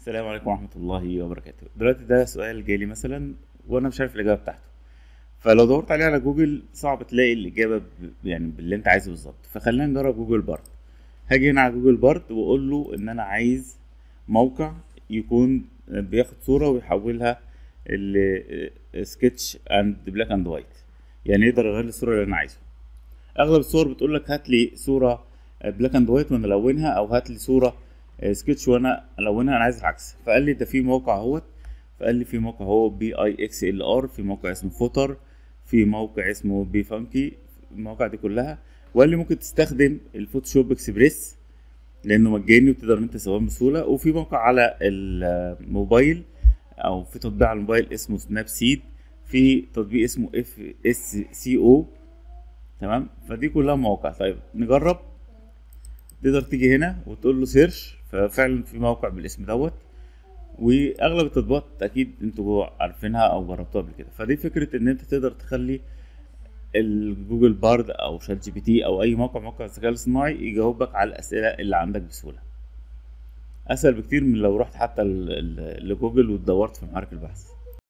السلام عليكم ورحمة الله وبركاته دلوقتي ده سؤال جالي مثلا وانا مش عارف الاجابة بتاعته فلو دورت عليه على جوجل صعب تلاقي الاجابة ب... يعني باللي انت عايزه بالظبط فخلينا نجرب جوجل بارد هاجي هنا على جوجل بارد واقول له ان انا عايز موقع يكون بياخد صورة ويحولها ل سكتش اند بلاك اند وايت يعني يقدر يغير لي الصورة اللي انا عايزها اغلب الصور بتقول لك هات لي صورة بلاك اند وايت وانا الونها او هات لي صورة سكتش وانا الونها انا عايز العكس فقال لي ده في موقع اهوت فقال لي في موقع هو بي اي اكس ال ار في موقع اسمه فوتر في موقع اسمه بي فانكي المواقع دي كلها وقال لي ممكن تستخدم الفوتوشوب اكسبريس لانه مجاني وتقدر ان انت تسويه بسهوله وفي موقع على الموبايل او في تطبيق على الموبايل اسمه سناب سيد في تطبيق اسمه اف اس سي او تمام فدي كلها مواقع طيب نجرب تقدر تيجي هنا وتقول له سيرش ففعلا في موقع بالاسم دوت واغلب التطبيقات اكيد انتوا عارفينها او جربتوها قبل كده فدي فكره ان انت تقدر تخلي الجوجل بارد او شات جي بي تي او اي موقع موقع الذكاء الاصطناعي يجاوبك على الاسئله اللي عندك بسهوله اسهل بكتير من لو رحت حتى ل- ل- لجوجل ودورت في محرك البحث